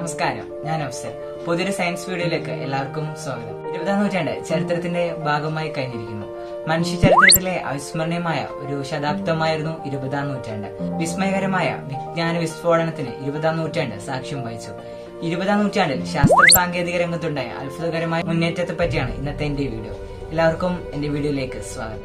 നമസ്കാരം ഞാൻ അഫ്സൽ പുതിയൊരു സയൻസ് വീഡിയോയിലേക്ക് എല്ലാവർക്കും സ്വാഗതം ഇരുപതാം നൂറ്റാണ്ട് ചരിത്രത്തിന്റെ ഭാഗമായി കഴിഞ്ഞിരിക്കുന്നു മനുഷ്യ ചരിത്രത്തിലെ അവിസ്മരണീയമായ ഒരു ശതാബ്ദമായിരുന്നു ഇരുപതാം നൂറ്റാണ്ട് വിസ്മയകരമായ വിജ്ഞാന വിസ്ഫോടനത്തിന് ഇരുപതാം നൂറ്റാണ്ട് സാക്ഷ്യം വഹിച്ചു ഇരുപതാം നൂറ്റാണ്ടിൽ ശാസ്ത്ര സാങ്കേതിക രംഗത്തുണ്ടായ അത്ഭുതകരമായ മുന്നേറ്റത്തെ പറ്റിയാണ് ഇന്നത്തെ എന്റെ വീഡിയോ എല്ലാവർക്കും എന്റെ വീഡിയോയിലേക്ക് സ്വാഗതം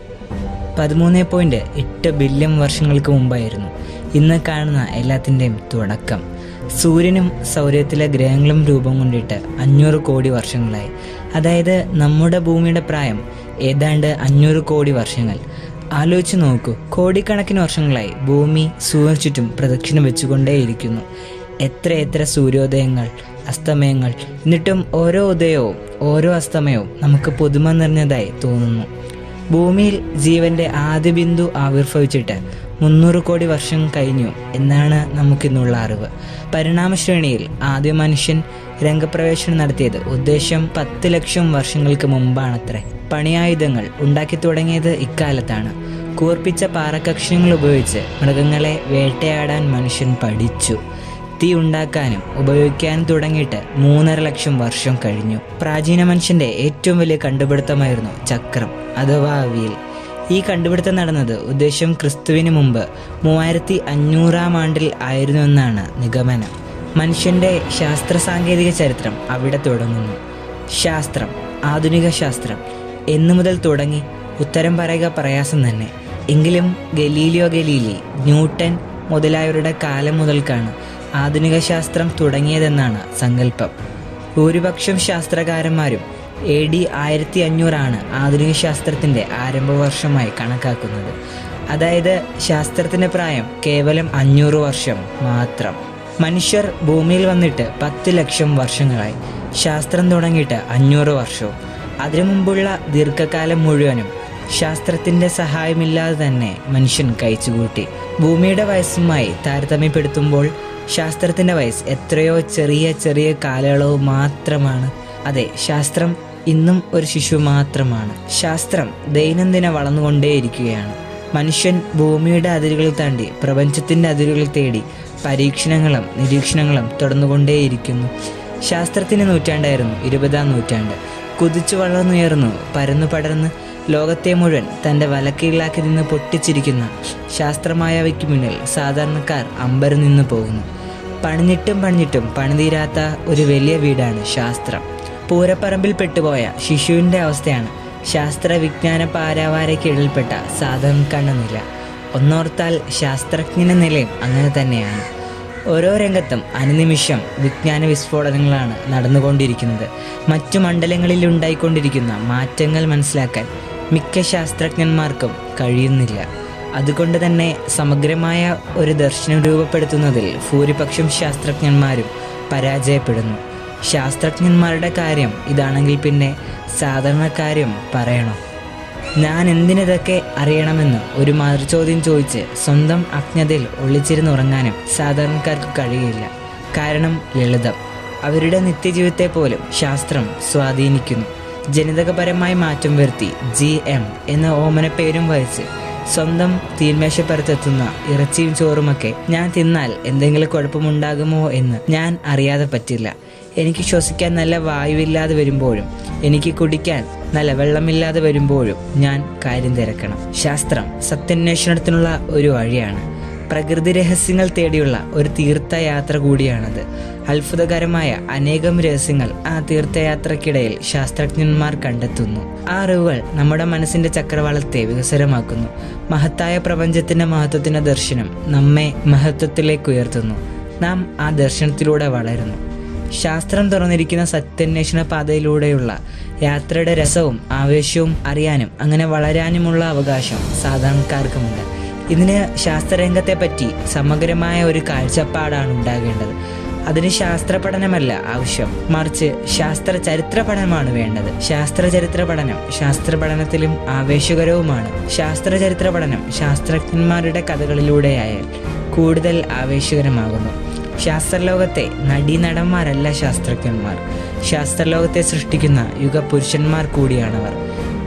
പതിമൂന്ന് പോയിന്റ് എട്ട് ബില്യൺ വർഷങ്ങൾക്ക് മുമ്പായിരുന്നു ഇന്ന് കാണുന്ന എല്ലാത്തിൻ്റെയും തുടക്കം സൂര്യനും സൗരത്തിലെ ഗ്രഹങ്ങളും രൂപം കൊണ്ടിട്ട് അഞ്ഞൂറ് കോടി വർഷങ്ങളായി അതായത് നമ്മുടെ ഭൂമിയുടെ പ്രായം ഏതാണ്ട് അഞ്ഞൂറ് കോടി വർഷങ്ങൾ ആലോചിച്ച് നോക്കൂ കോടിക്കണക്കിന് വർഷങ്ങളായി ഭൂമി സൂര്യന് ചുറ്റും പ്രദക്ഷിണം വെച്ചുകൊണ്ടേയിരിക്കുന്നു എത്ര എത്ര സൂര്യോദയങ്ങൾ അസ്തമയങ്ങൾ എന്നിട്ടും ഓരോ ഉദയവും ഓരോ അസ്തമയവും നമുക്ക് പുതുമ നിറഞ്ഞതായി തോന്നുന്നു ഭൂമിയിൽ ജീവന്റെ ആദ്യ ബിന്ദു ആവിർഭവിച്ചിട്ട് മുന്നൂറ് കോടി വർഷം കഴിഞ്ഞു എന്നാണ് നമുക്കിന്നുള്ള അറിവ് പരിണാമ ശ്രേണിയിൽ ആദ്യ മനുഷ്യൻ രംഗപ്രവേശനം നടത്തിയത് ഉദ്ദേശം പത്ത് ലക്ഷം വർഷങ്ങൾക്ക് മുമ്പാണത്രേ പണിയായുധങ്ങൾ ഉണ്ടാക്കി തുടങ്ങിയത് ഇക്കാലത്താണ് കൂർപ്പിച്ച പാറക്കക്ഷങ്ങൾ ഉപയോഗിച്ച് മൃഗങ്ങളെ വേട്ടയാടാൻ മനുഷ്യൻ പഠിച്ചു തീ ഉണ്ടാക്കാനും ഉപയോഗിക്കാനും തുടങ്ങിയിട്ട് മൂന്നര ലക്ഷം വർഷം കഴിഞ്ഞു പ്രാചീന മനുഷ്യന്റെ ഏറ്റവും വലിയ കണ്ടുപിടുത്തമായിരുന്നു ചക്രം അഥവാ വീൽ ഈ കണ്ടുപിടുത്തം നടന്നത് ഉദ്ദേശം ക്രിസ്തുവിന് മുമ്പ് മൂവായിരത്തി അഞ്ഞൂറാം ആണ്ടിൽ ആയിരുന്നുവെന്നാണ് നിഗമനം മനുഷ്യന്റെ ശാസ്ത്ര സാങ്കേതിക ചരിത്രം അവിടെ തുടങ്ങുന്നു ശാസ്ത്രം ആധുനിക ശാസ്ത്രം എന്നു മുതൽ തുടങ്ങി ഉത്തരം പറയുക പ്രയാസം തന്നെ എങ്കിലും ഗലീലിയോ ഗലീലി ന്യൂട്ടൻ മുതലായവരുടെ കാലം മുതൽക്കാണ് ആധുനിക ശാസ്ത്രം തുടങ്ങിയതെന്നാണ് സങ്കല്പം ഭൂരിപക്ഷം ശാസ്ത്രകാരന്മാരും എ ഡി ആയിരത്തി അഞ്ഞൂറാണ് ആധുനിക ശാസ്ത്രത്തിന്റെ ആരംഭവർഷമായി കണക്കാക്കുന്നത് അതായത് ശാസ്ത്രത്തിന്റെ പ്രായം കേവലം അഞ്ഞൂറ് വർഷം മാത്രം മനുഷ്യർ ഭൂമിയിൽ വന്നിട്ട് പത്ത് ലക്ഷം വർഷങ്ങളായി ശാസ്ത്രം തുടങ്ങിയിട്ട് അഞ്ഞൂറ് വർഷവും അതിനു മുമ്പുള്ള ദീർഘകാലം മുഴുവനും ശാസ്ത്രത്തിന്റെ സഹായമില്ലാതെ തന്നെ മനുഷ്യൻ കഴിച്ചുകൂട്ടി ഭൂമിയുടെ വയസ്സുമായി താരതമ്യപ്പെടുത്തുമ്പോൾ ശാസ്ത്രത്തിന്റെ വയസ്സ് എത്രയോ ചെറിയ ചെറിയ കാലയളവ് മാത്രമാണ് അതെ ശാസ്ത്രം ഇന്നും ഒരു ശിശു മാത്രമാണ് ശാസ്ത്രം ദൈനംദിന വളർന്നുകൊണ്ടേയിരിക്കുകയാണ് മനുഷ്യൻ ഭൂമിയുടെ അതിരുകൾ താണ്ടി പ്രപഞ്ചത്തിന്റെ അതിരുകൾ തേടി പരീക്ഷണങ്ങളും നിരീക്ഷണങ്ങളും തുടർന്നുകൊണ്ടേയിരിക്കുന്നു ശാസ്ത്രത്തിന്റെ നൂറ്റാണ്ടായിരുന്നു ഇരുപതാം നൂറ്റാണ്ട് കുതിച്ചു വളർന്നുയർന്നു പരന്നു പടർന്ന് ലോകത്തെ മുഴുവൻ തന്റെ വലക്കീഴിലാക്കി നിന്ന് പൊട്ടിച്ചിരിക്കുന്ന ശാസ്ത്രമായവയ്ക്ക് മുന്നിൽ സാധാരണക്കാർ അമ്പരം നിന്ന് പോകുന്നു പണിഞ്ഞിട്ടും പണിഞ്ഞിട്ടും പണിതീരാത്ത ഒരു വലിയ വീടാണ് ശാസ്ത്രം പൂരപ്പറമ്പിൽ പെട്ടുപോയ ശിശുവിന്റെ അവസ്ഥയാണ് ശാസ്ത്ര വിജ്ഞാന പാരാവാരയ്ക്കിടയിൽപ്പെട്ട സാധാരണക്കാരൻ്റെ നില ഒന്നോർത്താൽ ശാസ്ത്രജ്ഞന്റെ നിലയും അങ്ങനെ തന്നെയാണ് ഓരോ രംഗത്തും അനുനിമിഷം വിജ്ഞാന വിസ്ഫോടനങ്ങളാണ് നടന്നുകൊണ്ടിരിക്കുന്നത് മറ്റു മണ്ഡലങ്ങളിൽ ഉണ്ടായിക്കൊണ്ടിരിക്കുന്ന മാറ്റങ്ങൾ മനസ്സിലാക്കാൻ മിക്ക ശാസ്ത്രജ്ഞന്മാർക്കും കഴിയുന്നില്ല അതുകൊണ്ട് തന്നെ സമഗ്രമായ ഒരു ദർശനം രൂപപ്പെടുത്തുന്നതിൽ ഭൂരിപക്ഷം ശാസ്ത്രജ്ഞന്മാരും പരാജയപ്പെടുന്നു ശാസ്ത്രജ്ഞന്മാരുടെ കാര്യം ഇതാണെങ്കിൽ പിന്നെ സാധാരണക്കാരും പറയണോ ഞാൻ എന്തിനിതൊക്കെ അറിയണമെന്ന് ഒരു മറുചോദ്യം ചോദിച്ച് സ്വന്തം അജ്ഞതയിൽ ഒളിച്ചിരുന്നുറങ്ങാനും സാധാരണക്കാർക്ക് കഴിയില്ല കാരണം ലളിതം അവരുടെ നിത്യജീവിതത്തെ പോലും ശാസ്ത്രം സ്വാധീനിക്കുന്നു ജനിതകപരമായി മാറ്റം വരുത്തി ജി എം എന്ന ഓമന പേരും വഹിച്ച് സ്വന്തം തീന്മേശപ്പുറത്തെത്തുന്ന ഇറച്ചിയും ചോറുമൊക്കെ ഞാൻ തിന്നാൽ എന്തെങ്കിലും കുഴപ്പമുണ്ടാകുമോ എന്ന് ഞാൻ അറിയാതെ പറ്റില്ല എനിക്ക് ശ്വസിക്കാൻ നല്ല വായുവില്ലാതെ വരുമ്പോഴും എനിക്ക് കുടിക്കാൻ നല്ല വെള്ളമില്ലാതെ വരുമ്പോഴും ഞാൻ കാര്യം തിരക്കണം ശാസ്ത്രം സത്യാന്വേഷണത്തിനുള്ള ഒരു വഴിയാണ് പ്രകൃതി രഹസ്യങ്ങൾ തേടിയുള്ള ഒരു തീർത്ഥയാത്ര കൂടിയാണത് അത്ഭുതകരമായ അനേകം രഹസ്യങ്ങൾ ആ തീർത്ഥയാത്രക്കിടയിൽ ശാസ്ത്രജ്ഞന്മാർ കണ്ടെത്തുന്നു ആ അറിവുകൾ നമ്മുടെ മനസ്സിന്റെ ചക്രവാളത്തെ വികസനമാക്കുന്നു മഹത്തായ പ്രപഞ്ചത്തിന്റെ മഹത്വത്തിന്റെ ദർശനം നമ്മെ മഹത്വത്തിലേക്ക് ഉയർത്തുന്നു നാം ആ ദർശനത്തിലൂടെ വളരുന്നു ശാസ്ത്രം തുറന്നിരിക്കുന്ന സത്യാന്വേഷണ പാതയിലൂടെയുള്ള യാത്രയുടെ രസവും ആവേശവും അറിയാനും അങ്ങനെ വളരാനുമുള്ള അവകാശം സാധാരണക്കാർക്കുമുണ്ട് ഇതിന് ശാസ്ത്രരംഗത്തെ പറ്റി സമഗ്രമായ ഒരു കാഴ്ചപ്പാടാണ് ഉണ്ടാകേണ്ടത് അതിന് ശാസ്ത്ര പഠനമല്ല ആവശ്യം മറിച്ച് ശാസ്ത്ര ചരിത്ര പഠനമാണ് വേണ്ടത് ശാസ്ത്ര ചരിത്ര പഠനം ശാസ്ത്ര പഠനത്തിലും ആവേശകരവുമാണ് ശാസ്ത്ര ചരിത്ര പഠനം ശാസ്ത്രജ്ഞന്മാരുടെ കഥകളിലൂടെയായാൽ കൂടുതൽ ആവേശകരമാകുന്നു ശാസ്ത്രലോകത്തെ നടീനടന്മാരല്ല ശാസ്ത്രജ്ഞന്മാർ ശാസ്ത്രലോകത്തെ സൃഷ്ടിക്കുന്ന യുഗപുരുഷന്മാർ കൂടിയാണവർ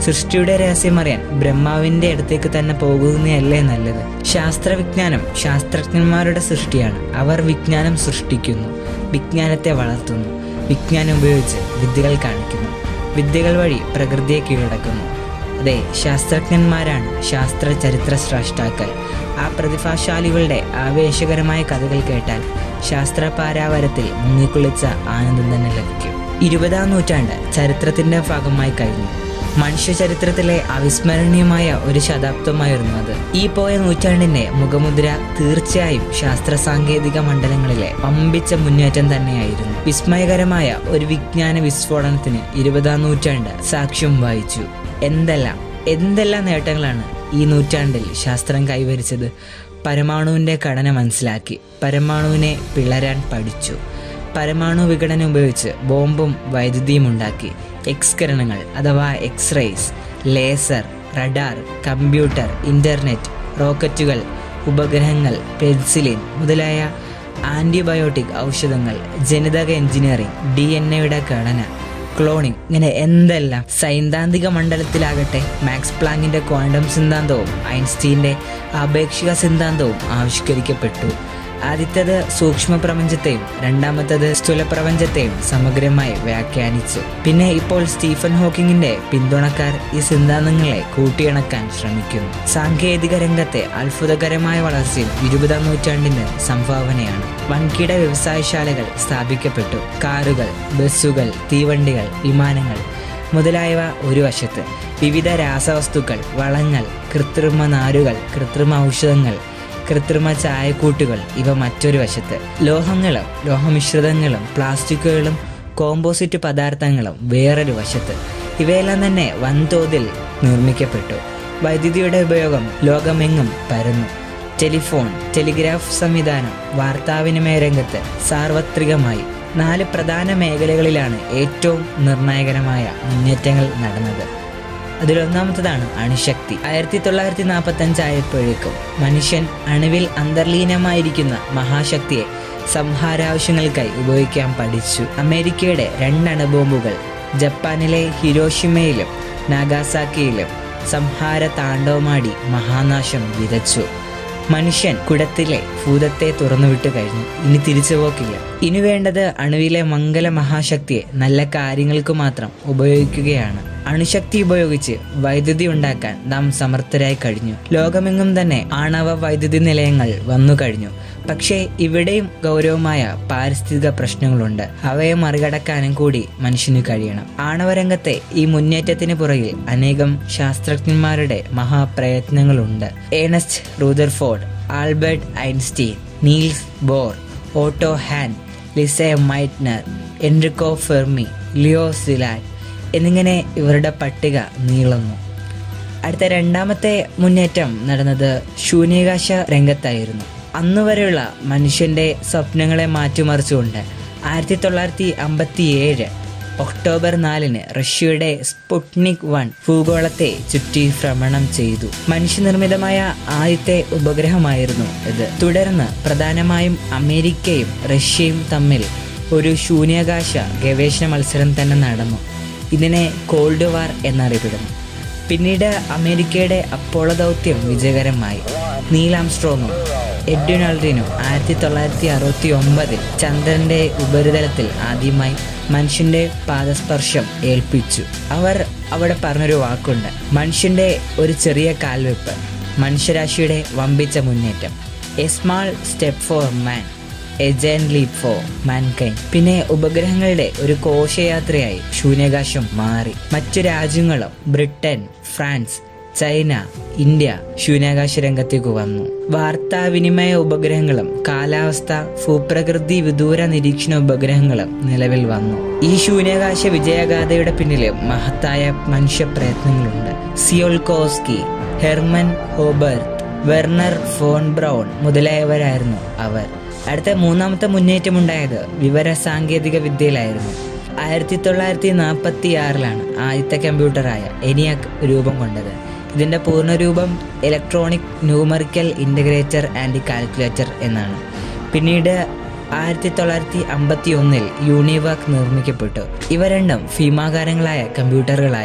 സൃഷ്ടിയുടെ രഹസ്യം അറിയാൻ ബ്രഹ്മാവിന്റെ അടുത്തേക്ക് തന്നെ പോകുന്നതല്ലേ നല്ലത് ശാസ്ത്രവിജ്ഞാനം ശാസ്ത്രജ്ഞന്മാരുടെ സൃഷ്ടിയാണ് അവർ വിജ്ഞാനം സൃഷ്ടിക്കുന്നു വിജ്ഞാനത്തെ വളർത്തുന്നു വിജ്ഞാനം ഉപയോഗിച്ച് വിദ്യകൾ കാണിക്കുന്നു വിദ്യകൾ വഴി പ്രകൃതിയെ കീഴടക്കുന്നു അതെ ശാസ്ത്രജ്ഞന്മാരാണ് ശാസ്ത്ര ചരിത്ര സ്രഷ്ടാക്കൾ ആ പ്രതിഭാശാലികളുടെ ആവേശകരമായ കഥകൾ കേട്ടാൽ ശാസ്ത്ര പാരാവരത്തിൽ മുങ്ങിക്കുളിച്ച ആനന്ദം തന്നെ ലഭിക്കും ഇരുപതാം നൂറ്റാണ്ട് ചരിത്രത്തിന്റെ ഭാഗമായി കഴിഞ്ഞു മനുഷ്യ ചരിത്രത്തിലെ അവിസ്മരണീയമായ ഒരു ശതാബ്ദമായിരുന്നു അത് ഈ പോയ നൂറ്റാണ്ടിന്റെ മുഖമുദ്ര തീർച്ചയായും ശാസ്ത്ര സാങ്കേതിക മണ്ഡലങ്ങളിലെ പമ്പിച്ച മുന്നേറ്റം തന്നെയായിരുന്നു വിസ്മയകരമായ ഒരു വിജ്ഞാന വിസ്ഫോടനത്തിന് ഇരുപതാം നൂറ്റാണ്ട് സാക്ഷ്യം വഹിച്ചു എന്തെല്ലാം എന്തെല്ലാം നേട്ടങ്ങളാണ് ഈ നൂറ്റാണ്ടിൽ ശാസ്ത്രം കൈവരിച്ചത് പരമാണുവിന്റെ ഘടന മനസ്സിലാക്കി പരമാണുവിനെ പിളരാൻ പഠിച്ചു പരമാണു വിഘടനം ഉപയോഗിച്ച് ബോംബും വൈദ്യുതിയും ഉണ്ടാക്കി എക്സ്കരണങ്ങൾ അഥവാ x-rays laser radar computer internet റോക്കറ്റുകൾ ഉപഗ്രഹങ്ങൾ പെൻസിലിൻ മുതലായ ആന്റിബയോട്ടിക് ഔഷധങ്ങൾ ജനിതക എഞ്ചിനീയറിംഗ് ഡി എൻ എയുടെ ഘടന ക്ലോണിംഗ് ഇങ്ങനെ എന്തെല്ലാം സൈദ്ധാന്തിക മണ്ഡലത്തിലാകട്ടെ മാക്സ് പ്ലാങ്ങിന്റെ ക്വാണ്ടം സിദ്ധാന്തവും ഐൻസ്റ്റീന്റെ ആപേക്ഷിക സിദ്ധാന്തവും ആവിഷ്കരിക്കപ്പെട്ടു ആദ്യത്തേത് സൂക്ഷ്മ പ്രപഞ്ചത്തെയും രണ്ടാമത്തേത് സ്ഥൂല പ്രപഞ്ചത്തെയും സമഗ്രമായി വ്യാഖ്യാനിച്ചു പിന്നെ ഇപ്പോൾ സ്റ്റീഫൻ ഹോക്കിങ്ങിന്റെ പിന്തുണക്കാർ ഈ സിദ്ധാന്തങ്ങളെ കൂട്ടിയിണക്കാൻ ശ്രമിക്കുന്നു സാങ്കേതിക രംഗത്തെ അത്ഭുതകരമായ വളർച്ചയും ഇരുപതാം നൂറ്റാണ്ടിന്റെ സംഭാവനയാണ് വൻകിട വ്യവസായശാലകൾ സ്ഥാപിക്കപ്പെട്ടു കാറുകൾ ബസ്സുകൾ തീവണ്ടികൾ വിമാനങ്ങൾ മുതലായവ ഒരു വശത്ത് വിവിധ രാസവസ്തുക്കൾ വളങ്ങൾ കൃത്രിമ നാരുകൾ കൃത്രിമ ഔഷധങ്ങൾ കൃത്രിമ ചായക്കൂട്ടുകൾ ഇവ മറ്റൊരു വശത്ത് ലോഹങ്ങളും ലോഹമിശ്രിതങ്ങളും പ്ലാസ്റ്റിക്കുകളും കോമ്പോസിറ്റ് പദാർത്ഥങ്ങളും വേറൊരു വശത്ത് ഇവയെല്ലാം തന്നെ വൻതോതിൽ നിർമ്മിക്കപ്പെട്ടു വൈദ്യുതിയുടെ ഉപയോഗം ലോകമെങ്ങും പരന്നു ടെലിഫോൺ ടെലിഗ്രാഫ് സംവിധാനം വാർത്താവിനിമയ രംഗത്ത് സാർവത്രികമായി നാല് പ്രധാന മേഖലകളിലാണ് ഏറ്റവും നിർണായകരമായ മുന്നേറ്റങ്ങൾ നടന്നത് അതിലൊന്നാമത്തതാണ് അണുശക്തി ആയിരത്തി തൊള്ളായിരത്തി നാൽപ്പത്തി അഞ്ചായപ്പോഴേക്കും മനുഷ്യൻ അണുവിൽ അന്തർലീനമായിരിക്കുന്ന മഹാശക്തിയെ സംഹാരാവശ്യങ്ങൾക്കായി ഉപയോഗിക്കാൻ പഠിച്ചു അമേരിക്കയുടെ രണ്ട് അണുബോംബുകൾ ജപ്പാനിലെ ഹിരോഷിമയിലും നാഗാസാക്കിയിലും സംഹാര താണ്ഡവമാടി മഹാനാശം വിതച്ചു മനുഷ്യൻ കുടത്തിലെ ഭൂതത്തെ തുറന്നുവിട്ട് കഴിഞ്ഞു ഇനി തിരിച്ചു പോക്കില്ല ഇനി വേണ്ടത് അണുവിലെ മംഗല മഹാശക്തിയെ നല്ല കാര്യങ്ങൾക്ക് മാത്രം ഉപയോഗിക്കുകയാണ് അണുശക്തി ഉപയോഗിച്ച് വൈദ്യുതി ഉണ്ടാക്കാൻ നാം സമർത്ഥരായി കഴിഞ്ഞു ലോകമെങ്ങും തന്നെ ആണവ വൈദ്യുതി നിലയങ്ങൾ വന്നു കഴിഞ്ഞു പക്ഷേ ഇവിടെയും ഗൗരവമായ പാരിസ്ഥിതിക പ്രശ്നങ്ങളുണ്ട് അവയെ മറികടക്കാനും കൂടി മനുഷ്യന് കഴിയണം ആണവരംഗത്തെ ഈ മുന്നേറ്റത്തിന് പുറകിൽ അനേകം ശാസ്ത്രജ്ഞന്മാരുടെ മഹാപ്രയത്നങ്ങളുണ്ട് Ernest Rutherford Albert Einstein Niels Bohr Otto Hahn Lise Meitner Enrico Fermi Leo Szilard എന്നിങ്ങനെ ഇവരുടെ പട്ടിക നീളുന്നു അടുത്ത രണ്ടാമത്തെ മുന്നേറ്റം നടന്നത് ശൂന്യാകാശ രംഗത്തായിരുന്നു അന്നു വരെയുള്ള മനുഷ്യന്റെ സ്വപ്നങ്ങളെ മാറ്റിമറിച്ചുകൊണ്ട് ആയിരത്തി തൊള്ളായിരത്തി അമ്പത്തി ഏഴ് ഒക്ടോബർ നാലിന് റഷ്യയുടെ സ്പുട്നിക് വൺ ഭൂഗോളത്തെ ചുറ്റി ഭ്രമണം ചെയ്തു മനുഷ്യനിർമ്മിതമായ ആദ്യത്തെ ഉപഗ്രഹമായിരുന്നു ഇത് തുടർന്ന് പ്രധാനമായും അമേരിക്കയും റഷ്യയും തമ്മിൽ ഒരു ശൂന്യാകാശ ഗവേഷണ മത്സരം തന്നെ നടന്നു ഇതിനെ കോൾഡ് വാർ എന്നറിയപ്പെടുന്നു പിന്നീട് അമേരിക്കയുടെ അപ്പോളോ ദൗത്യം വിജയകരമായി നീൽ ആംസ്ട്രോങ്ങും എഡ്വിൻ അൾഡ്രിനും ആയിരത്തി തൊള്ളായിരത്തി അറുപത്തി ഒമ്പതിൽ ചന്ദ്രന്റെ ഉപരിതലത്തിൽ ആദ്യമായി മനുഷ്യന്റെ പാദസ്പർശം ഏൽപ്പിച്ചു അവർ അവിടെ പറഞ്ഞൊരു വാക്കുണ്ട് മനുഷ്യന്റെ ഒരു ചെറിയ കാൽവെപ്പ് മനുഷ്യരാശിയുടെ വമ്പിച്ച മുന്നേറ്റം a small step for man a giant leap for mankind പിന്നെ ഉപഗ്രഹങ്ങളുടെ ഒരു കോശയാത്രയായി ശൂന്യാകാശം മാറി മറ്റു രാജ്യങ്ങളും ബ്രിട്ടൻ ഫ്രാൻസ് ചൈന ഇന്ത്യ ശൂന്യാകാശ രംഗത്തേക്ക് വന്നു വാർത്താവിനിമയ ഉപഗ്രഹങ്ങളും കാലാവസ്ഥ ഭൂപ്രകൃതി വിദൂര നിരീക്ഷണ ഉപഗ്രഹങ്ങളും നിലവിൽ വന്നു ഈ ശൂന്യാകാശ വിജയഗാഥയുടെ പിന്നില് മഹത്തായ മനുഷ്യ പ്രയത്നങ്ങളുണ്ട് Tsiolkovsky Hermann Oberth Wernher von Braun മുതലായവരായിരുന്നു അവർ അടുത്ത മൂന്നാമത്തെ മുന്നേറ്റമുണ്ടായത് വിവര സാങ്കേതിക വിദ്യയിലായിരുന്നു ആയിരത്തി തൊള്ളായിരത്തി നാൽപ്പത്തി ആറിലാണ് ആദ്യത്തെ കമ്പ്യൂട്ടറായ എനിയാക് രൂപം കൊണ്ടത് ഇതിന്റെ പൂർണ്ണരൂപം electronic numerical integrator and calculator എന്നാണ് പിന്നീട് ആയിരത്തി തൊള്ളായിരത്തി അമ്പത്തി ഒന്നിൽ യൂണിവാക് നിർമ്മിക്കപ്പെട്ടു ഇവ രണ്ടും ഭീമാകാരങ്ങളായ കമ്പ്യൂട്ടറുകളായിരുന്നു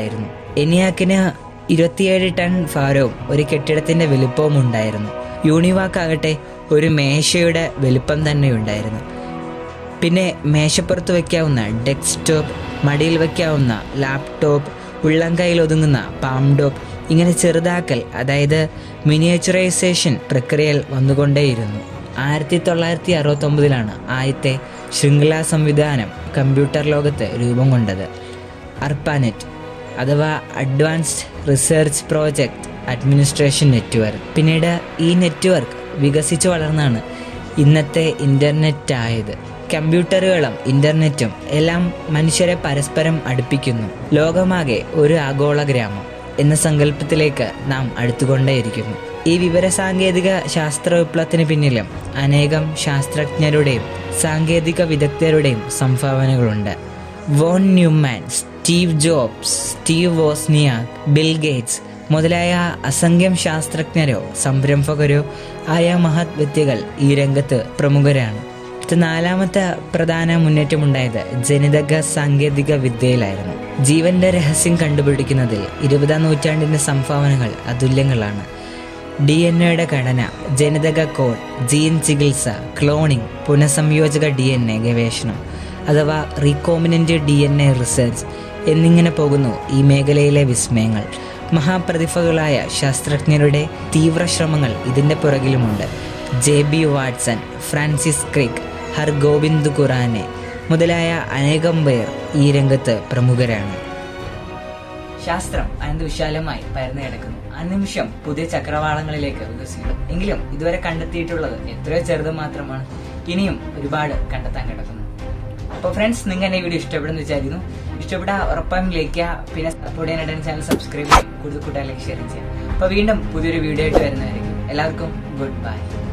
എനിയാക്കിന് ഇരുപത്തിയേഴ് ടൺ ഭാരവും ഒരു കെട്ടിടത്തിന്റെ വലുപ്പവും ഉണ്ടായിരുന്നു യൂണിവാക്കാകട്ടെ ഒരു മേശയുടെ വലുപ്പം തന്നെ ഉണ്ടായിരുന്നു പിന്നെ മേശപ്പുറത്ത് വയ്ക്കാവുന്ന ഡെസ്ക്ടോപ്പ് മടിയിൽ വയ്ക്കാവുന്ന ലാപ്ടോപ്പ് ഉള്ളംകൈയിൽ ഒതുങ്ങുന്ന പാംടോപ്പ് ഇങ്ങനെ ചെറുതാക്കൽ അതായത് മിനിയേച്ചറൈസേഷൻ പ്രക്രിയയിൽ വന്നുകൊണ്ടേയിരുന്നു ആയിരത്തി തൊള്ളായിരത്തി അറുപത്തൊമ്പതിലാണ് ആദ്യത്തെ ശൃംഖലാ സംവിധാനം കമ്പ്യൂട്ടർ ലോകത്ത് രൂപം കൊണ്ടത് അർപ്പാനെറ്റ് അഥവാ advanced research project administration network പിന്നീട് ഈ നെറ്റ്വർക്ക് വികസിച്ചു വളർന്നാണ് ഇന്നത്തെ ഇന്റർനെറ്റ് ആയത് കമ്പ്യൂട്ടറുകളും ഇന്റർനെറ്റും എല്ലാം മനുഷ്യരെ പരസ്പരം അടുപ്പിക്കുന്നു ലോകമാകെ ഒരു ആഗോള ഗ്രാമം എന്ന സങ്കല്പത്തിലേക്ക് നാം അടുത്തുകൊണ്ടേയിരിക്കുന്നു ഈ വിവരസാങ്കേതിക ശാസ്ത്ര വിപ്ലവത്തിന് പിന്നിലും അനേകം ശാസ്ത്രജ്ഞരുടെയും സാങ്കേതിക വിദഗ്ധരുടെയും സംഭാവനകളുണ്ട് von Neumann Steve Jobs Steve Wozniak Bill Gates മുതലായ അസംഖ്യം ശാസ്ത്രജ്ഞരോ സംരംഭകരോ ആയ മഹത് വ്യക്തികൾ ഈ രംഗത്ത് പ്രമുഖരാണ് ഇത് നാലാമത്തെ പ്രധാന മുന്നേറ്റമുണ്ടായത് ജനിതക സാങ്കേതിക വിദ്യയിലായിരുന്നു ജീവന്റെ രഹസ്യം കണ്ടുപിടിക്കുന്നതിൽ ഇരുപതാം നൂറ്റാണ്ടിന്റെ സംഭാവനകൾ അതുല്യങ്ങളാണ് ഡി എൻ എയുടെ ഘടന ജനിതക കോഡ് ജീൻ ചികിത്സ ക്ലോണിംഗ് പുനഃസംയോജക ഡി എൻ എ ഗവേഷണം അഥവാ recombinant D N A research എന്നിങ്ങനെ പോകുന്നു ഈ മേഖലയിലെ വിസ്മയങ്ങൾ മഹാപ്രതിഭകളായ ശാസ്ത്രജ്ഞരുടെ തീവ്ര ശ്രമങ്ങൾ ഇതിന്റെ പുറകിലുമുണ്ട് J B Watson Francis Crick Hargobind Khorana മുതലായ അനേകം പേർ ഈ രംഗത്ത് പ്രമുഖരാണ് ശാസ്ത്രം അനന്ത വിശാലമായി പരന്നു കിടക്കുന്നു അനിമിഷം പുതിയ ചക്രവാളങ്ങളിലേക്ക് വികസിക്കുന്നു എങ്കിലും ഇതുവരെ കണ്ടെത്തിയിട്ടുള്ളത് എത്രയോ ചെറുത് മാത്രമാണ് ഇനിയും ഒരുപാട് കണ്ടെത്താൻ കിടക്കുന്നു അപ്പോൾ ഫ്രണ്ട്സ് നിങ്ങൾ എന്നെ ഈ വീഡിയോ ഇഷ്ടപ്പെടുന്നു വിചാരിക്കുന്നു ഇഷ്ടപ്പെട്ട ഉറപ്പായും ലൈക്ക് ചെയ്യുക പിന്നെ സപ്പോർട്ട് ചെയ്യാനായിട്ട് ചാനൽ സബ്സ്ക്രൈബ് ചെയ്യുക കൂടുതൽ കൂട്ടുകാരിലേക്ക് ഷെയർ ചെയ്യുക അപ്പോൾ വീണ്ടും പുതിയൊരു വീഡിയോ ആയിട്ട് വരുന്നതായിരിക്കും എല്ലാവർക്കും ഗുഡ് ബൈ